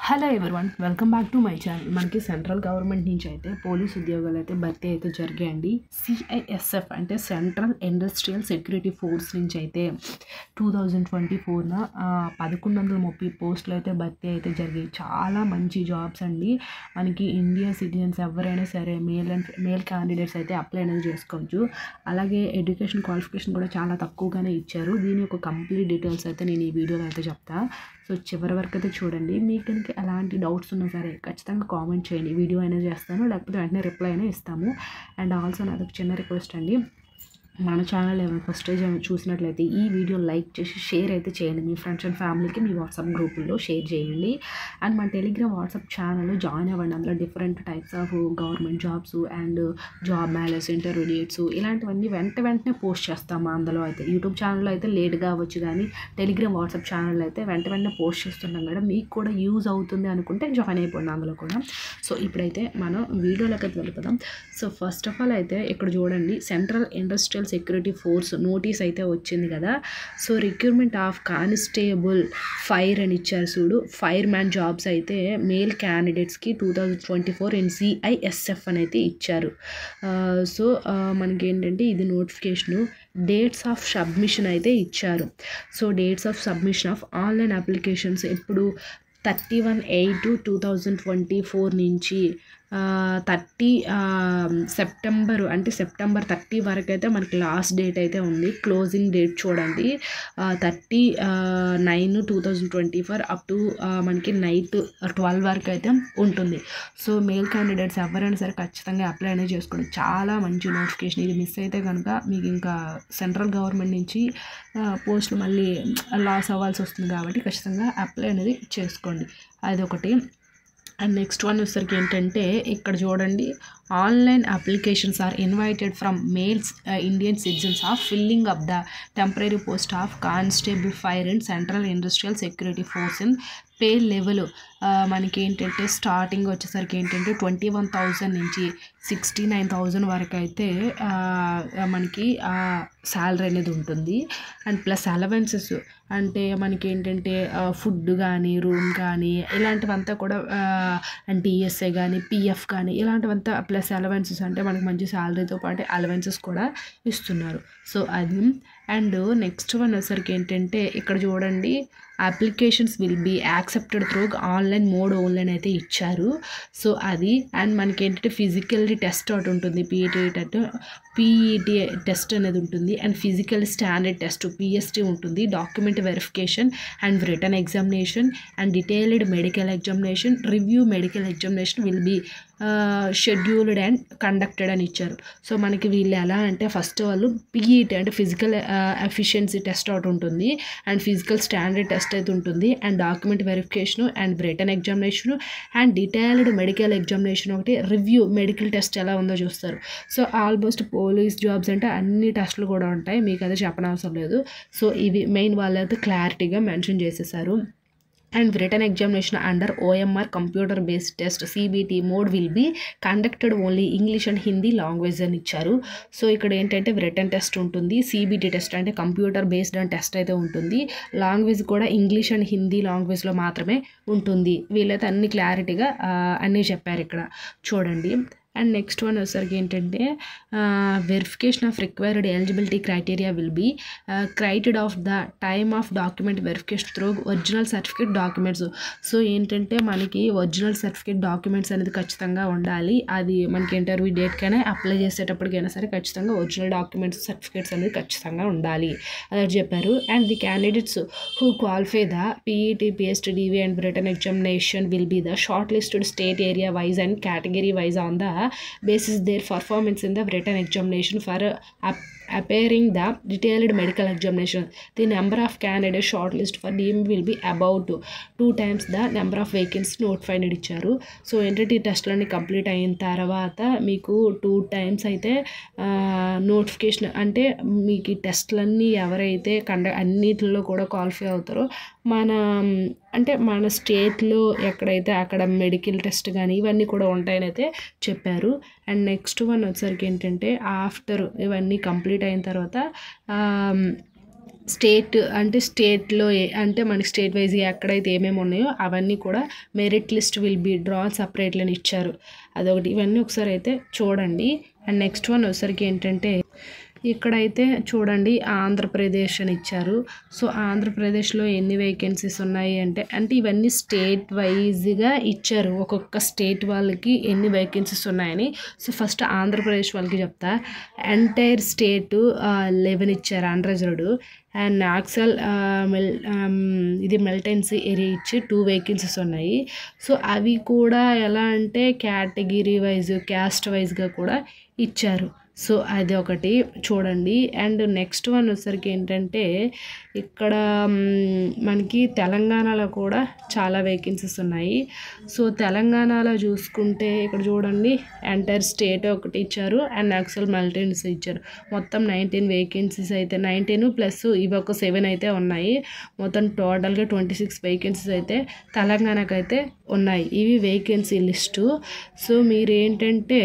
Hello everyone welcome back to my channel మనకి central government నుంచి అయితే పోలీస్ ఉద్యోగాలు అయితే భర్తీ అయితే జరిగాయండి సిఐఎస్ఎఫ్ అంటే సెంట్రల్ ఇండస్ట్రియల్ సెక్యూరిటీ ఫోర్స్ నుంచి అయితే టూ థౌజండ్ ట్వంటీ ఫోర్న పదకొండు వందల ముప్పై పోస్టులు అయితే భర్తీ అయితే జరిగాయి చాలా మంచి జాబ్స్ అండి మనకి ఇండియా సిటిజన్స్ ఎవరైనా సరే మేల్ అండ్ మేల్ క్యాండిడేట్స్ అయితే అప్లై అనేది చేసుకోవచ్చు అలాగే ఎడ్యుకేషన్ క్వాలిఫికేషన్ కూడా చాలా తక్కువగానే ఇచ్చారు దీని యొక్క కంప్లీట్ డీటెయిల్స్ అయితే నేను ఈ వీడియోలో అయితే చెప్తా సో చివరి వరకు అయితే చూడండి మీకు కనుక ఎలాంటి డౌట్స్ ఉన్నా సరే ఖచ్చితంగా కామెంట్ చేయండి వీడియో అయినా చేస్తాను లేకపోతే వెంటనే రిప్లై అయినా ఇస్తాము అండ్ ఆల్సో నాది ఒక చిన్న రిక్వెస్ట్ అండి మన ఛానల్ ఏమైనా ఫస్ట్ టైం చూసినట్లయితే ఈ వీడియో లైక్ చేసి షేర్ అయితే చేయండి మీ ఫ్రెండ్స్ అండ్ ఫ్యామిలీకి మీ వాట్సాప్ గ్రూపుల్లో షేర్ చేయండి అండ్ మన టెలిగ్రామ్ వాట్సాప్ ఛానల్ జాయిన్ అవ్వండి అందులో different types of government jobs and job మ్యాలెస్ ఇంటర్మీడియట్స్ ఇలాంటివన్నీ వెంట వెంటనే పోస్ట్ చేస్తాము అందులో అయితే యూట్యూబ్ ఛానల్లో అయితే లేట్గా అవ్వచ్చు కానీ టెలిగ్రామ్ వాట్సాప్ ఛానల్ అయితే వెంట వెంటనే పోస్ట్ చేస్తున్నాం కదా మీకు కూడా యూజ్ అవుతుంది అనుకుంటే జాయిన్ అయిపోండి అందులో కూడా సో ఇప్పుడైతే మనం వీడియోలోకి అయితే వెళ్ళిపోదాం సో ఫస్ట్ ఆఫ్ ఆల్ అయితే ఇక్కడ చూడండి central industrial security force notice అయితే వచ్చింది కదా so recruitment of constable fire అని ఇచ్చారు చూడు ఫైర్ మ్యాన్ జాబ్స్ అయితే మేల్ క్యాండిడేట్స్కి two thousand twenty four and CISF అని అయితే ఇచ్చారు సో మనకి ఏంటంటే ఇది నోటిఫికేషను డేట్స్ ఆఫ్ సబ్మిషన్ అయితే ఇచ్చారు so dates of submission of online applications ఇప్పుడు thirty one eight two thousand twenty four నుంచి థర్టీ సెప్టెంబర్ అంటే సెప్టెంబర్ థర్టీ వరకు అయితే మనకి లాస్ట్ డేట్ అయితే ఉంది క్లోజింగ్ డేట్ చూడండి thirty nine two thousand twenty four up to మనకి నైట్ ట్వెల్వ్ వరకు అయితే ఉంటుంది సో మేల్ క్యాండిడేట్స్ ఎవరైనా సరే ఖచ్చితంగా అప్లై అనేది చేసుకోండి చాలా మంచి నోటిఫికేషన్ ఇది మిస్ అయితే కనుక మీకు ఇంకా సెంట్రల్ గవర్నమెంట్ నుంచి పోస్టులు మళ్ళీ లాస్ అవ్వాల్సి వస్తుంది కాబట్టి ఖచ్చితంగా అప్లై అనేది చేసుకోండి అది ఒకటి అండ్ నెక్స్ట్ వన్ వచ్చేసరికి ఏంటంటే ఇక్కడ చూడండి online applications are invited from males Indian citizens of filling up the temporary post of constable fire and central industrial security force in pay level మనకి ఏంటంటే స్టార్టింగ్ వచ్చేసరికి ఏంటంటే ట్వంటీ వన్ థౌజండ్ నుంచి sixty nine thousand వరకు అయితే మనకి salary అనేది ఉంటుంది అండ్ ప్లస్ అలవెన్సెస్ అంటే మనకి ఏంటంటే ఫుడ్ కానీ రూమ్ కానీ ఇలాంటివంతా కూడా అండ్ టీఎస్ఏ కానీ పిఎఫ్ కానీ ఇలాంటివంతా ప్లస్ అలవెన్సెస్ అంటే మనకి మంచి శాలరీతో పాటు అలవెన్సెస్ కూడా ఇస్తున్నారు సో అది అండ్ నెక్స్ట్ వన్ వచ్చేసరికి ఏంటంటే ఇక్కడ చూడండి applications will be accepted through online mode online అయితే ఇచ్చారు సో అది అండ్ మనకి ఏంటంటే ఫిజికల్ టెస్ట్ ఒకటి ఉంటుంది పీఈటీ టెస్ట్ పీఈటీ టెస్ట్ అనేది ఉంటుంది and physical standard test PST ఉంటుంది document verification and written examination and detailed medical examination review medical examination will be scheduled and conducted అని ఇచ్చారు సో మనకి వీళ్ళు ఎలా అంటే ఫస్ట్ వాళ్ళు పీఈటీ అంటే ఫిజికల్ ఎఫిషియన్సీ టెస్ట్ ఒకటి ఉంటుంది అండ్ ఫిజికల్ స్టాండర్డ్ టెస్ట్ అయితే ఉంటుంది and document verification and written examination and detailed medical examination ఒకటి రివ్యూ మెడికల్ టెస్ట్ ఎలా ఉందో చూస్తారు సో ఆల్మోస్ట్ పోలీస్ జాబ్స్ అంటే అన్ని టెస్టులు కూడా ఉంటాయి మీకు అయితే చెప్పనవసరం లేదు సో ఇవి మెయిన్ వాళ్ళైతే క్లారిటీగా మెన్షన్ చేసేసారు and written examination under OMR computer based test CBT mode will be conducted only English and Hindi language అని ఇచ్చారు సో ఇక్కడ ఏంటంటే రిటర్న్ టెస్ట్ ఉంటుంది సిబిటి టెస్ట్ అంటే కంప్యూటర్ బేస్డ్ అండ్ టెస్ట్ అయితే ఉంటుంది లాంగ్వేజ్ కూడా ఇంగ్లీష్ అండ్ హిందీ లాంగ్వేజ్లో మాత్రమే ఉంటుంది వీళ్ళైతే అన్ని క్లారిటీగా అన్నీ చెప్పారు ఇక్కడ చూడండి అండ్ నెక్స్ట్ వన్ వచ్చేసరికి ఏంటంటే verification of required eligibility criteria will be created of the time of document verification through original certificate documents so ఏంటంటే మనకి ఒరిజినల్ సర్టిఫికేట్ డాక్యుమెంట్స్ అనేది ఖచ్చితంగా ఉండాలి అది మనకి ఇంటర్వ్యూ డేట్కైనా అప్లై చేసేటప్పటికైనా సరే ఖచ్చితంగా ఒరిజినల్ డాక్యుమెంట్స్ సర్టిఫికేట్స్ అనేది ఖచ్చితంగా ఉండాలి అదే చెప్పారు and the candidates who qualify the PET PST DV and written examination will be the short listed state area wise and category wise on the basis their performance in the written examination for uh, appearing the detailed medical examination. The number of candidates shortlist for DM will be about two times the number of vacancies notified ఇచ్చారు so ఏంటంటే ఈ టెస్ట్లన్నీ complete అయిన తర్వాత మీకు two times అయితే notification అంటే మీకు ఈ టెస్ట్లన్నీ ఎవరైతే కండ అన్నిటిలో కూడా క్వాలిఫై అవుతారో మన అంటే మన స్టేట్లో ఎక్కడైతే అక్కడ మెడికల్ టెస్ట్ కానీ ఇవన్నీ కూడా ఉంటాయని అయితే చెప్పారు అండ్ నెక్స్ట్ వన్ వచ్చేసరికి ఏంటంటే ఆఫ్టర్ ఇవన్నీ కంప్లీట్ అయిన తర్వాత స్టేట్ అంటే స్టేట్లో ఏ- అంటే మనకి స్టేట్ వైజ్గా ఎక్కడైతే ఏమేమి ఉన్నాయో అవన్నీ కూడా merit list will be drawn separately అని ఇచ్చారు అదొకటి ఇవన్నీ ఒకసారి అయితే చూడండి అండ్ నెక్స్ట్ వన్ వచ్చేసరికి ఏంటంటే ఇక్కడైతే చూడండి ఆంధ్రప్రదేశ్ అని ఇచ్చారు సో ఆంధ్రప్రదేశ్లో ఎన్ని వేకెన్సీస్ ఉన్నాయి అంటే అంటే ఇవన్నీ స్టేట్ వైజ్గా ఇచ్చారు ఒక్కొక్క స్టేట్ వాళ్ళకి ఎన్ని వేకెన్సీస్ ఉన్నాయని సో ఫస్ట్ ఆంధ్రప్రదేశ్ వాళ్ళకి చెప్తా ఎంటైర్ స్టేట్ లెవెన్ ఇచ్చారు అన్రిజర్వ్డ్ అండ్ నాక్సల్ మెల్ ఇది మెల్టెన్సీ ఏరియా ఇచ్చి టూ వేకెన్సీస్ ఉన్నాయి సో అవి కూడా ఎలా అంటే కేటగిరీ వైజ్ క్యాస్ట్ వైజ్గా కూడా ఇచ్చారు సో అది ఒకటి చూడండి అండ్ నెక్స్ట్ వన్ వచ్చేసరికి ఏంటంటే ఇక్కడ మ్, మనకి తెలంగాణలో కూడా చాలా వేకెన్సీస్ ఉన్నాయి సో తెలంగాణలో చూసుకుంటే ఇక్కడ చూడండి ఎంటైర్ స్టేట్ ఒకటి ఇచ్చారు అండ్ నక్సల్ మల్టీన్స్ ఇచ్చారు మొత్తం నైన్టీన్ వేకెన్సీస్ అయితే నైన్టీన్ ప్లస్ ఇవి ఒక సెవెన్ అయితే ఉన్నాయి మొత్తం టోటల్గా ట్వంటీ సిక్స్ వేకెన్సీస్ అయితే తెలంగాణకు అయితే ఉన్నాయి ఇవి వేకెన్సీ లిస్టు సో మీరు ఏంటంటే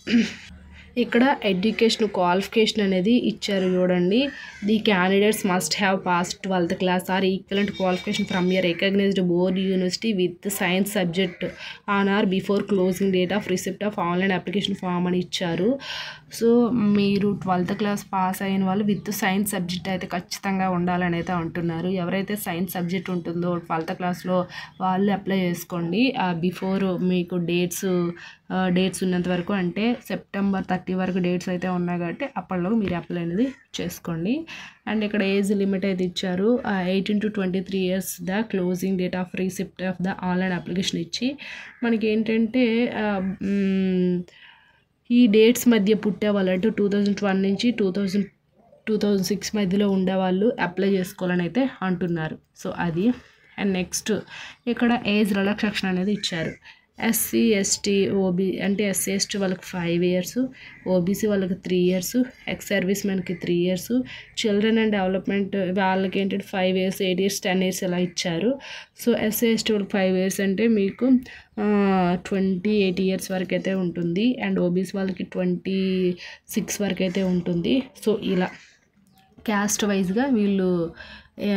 ఇక్కడ ఎడ్యుకేషన్ క్వాలిఫికేషన్ అనేది ఇచ్చారు చూడండి the candidates must have pass twelfth class or equivalent qualification from year recognized board university with science subject on or before closing date of receipt of online application form అని ఇచ్చారు so మీరు twelfth class pass అయిన వాళ్ళు with science subject అయితే ఖచ్చితంగా ఉండాలని అయితే అంటున్నారు ఎవరైతే సైన్స్ సబ్జెక్ట్ ఉంటుందో ట్వెల్త్ క్లాస్లో వాళ్ళు అప్లై చేసుకోండి బిఫోర్ మీకు డేట్స్ డేట్స్ ఉన్నంత వరకు అంటే సెప్టెంబర్ థర్టీ వరకు డేట్స్ అయితే ఉన్నాయి కాబట్టి అప్పటిలో మీరు అప్లై అనేది చేసుకోండి అండ్ ఇక్కడ ఏజ్ లిమిట్ అయితే ఇచ్చారు eighteen to twenty three years the closing date of receipt of the online application ఇచ్చి మనకి ఏంటంటే ఆ, మ్, ఈ డేట్స్ మధ్య పుట్టే వాళ్ళు అంటే టూ థౌజండ్ వన్ నుంచి two thousand two thousand six మధ్యలో ఉండేవాళ్ళు అప్లై చేసుకోవాలని అయితే అంటున్నారు సో అది అండ్ నెక్స్ట్ ఇక్కడ ఏజ్ రిలాక్సేషన్ అనేది ఇచ్చారు ఎస్సీ ఎస్టీ ఓబీ అంటే ఎస్సీ ఎస్టీ వాళ్ళకి ఫైవ్ ఇయర్స్ ఓబీసీ వాళ్ళకి త్రీ ఇయర్స్ ఎక్స్ సర్వీస్ మెన్కి three years children and development వాళ్ళకి ఏంటంటే five years eight years ten years ఇలా ఇచ్చారు సో ఎస్సీ ఎస్టీ వాళ్ళకి ఫైవ్ ఇయర్స్ అంటే మీకు ట్వంటీ ఎయిట్ ఇయర్స్ వరకు అయితే ఉంటుంది అండ్ ఓబీసీ వాళ్ళకి ట్వంటీ సిక్స్ వరకు అయితే ఉంటుంది సో ఇలా క్యాస్ట్ వైజ్గా వీళ్ళు ఆ,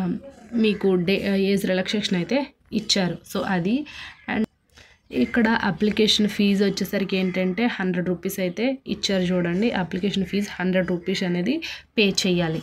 మీకు డే ఏజ్ రిలాక్సేషన్ అయితే ఇచ్చారు సో అది అండ్ ఇక్కడ అప్లికేషన్ ఫీజు వచ్చేసరికి ఏంటంటే హండ్రెడ్ రూపీస్ అయితే ఇచ్చారు చూడండి అప్లికేషన్ ఫీజు హండ్రెడ్ రూపీస్ అనేది పే చేయాలి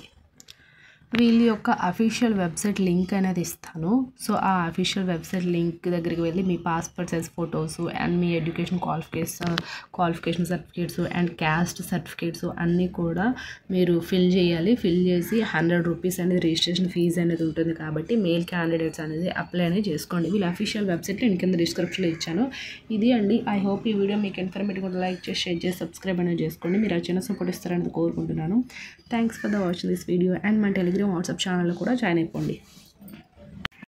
వీళ్ళ యొక్క అఫీషియల్ వెబ్సైట్ లింక్ అనేది ఇస్తాను సో ఆ అఫీషియల్ వెబ్సైట్ లింక్ దగ్గరికి వెళ్ళి మీ పాస్పోర్ట్ సైజ్ ఫొటోస్ అండ్ మీ education qualification qualification certificates and caste certificates అన్నీ కూడా మీరు ఫిల్ చేయాలి ఫిల్ చేసి హండ్రెడ్ రూపీస్ అనేది రిజిస్ట్రేషన్ ఫీజు అనేది ఉంటుంది కాబట్టి మెయిల్ క్యాండిడేట్స్ అనేది అప్లై అనేది చేసుకోండి వీళ్ళ అఫీషియల్ వెబ్సైట్ నేను కింద డిస్క్రిప్షన్లో ఇచ్చాను ఇది అండి ఐ హోప్ ఈ వీడియో మీకు ఇన్ఫర్మేటివ్ కూడా లైక్ చేసి షేర్ చేసి సబ్స్క్రైబ్ అనేది చేసుకోండి మీరు ఆ చిన్న సపోర్ట్ ఇస్తారని కోరుకుంటున్నాను thanks for the watching this video and మన టెలిగ్రామ్ వాట్సాప్ ఛానల్లో కూడా జాయిన్ అయిపోండి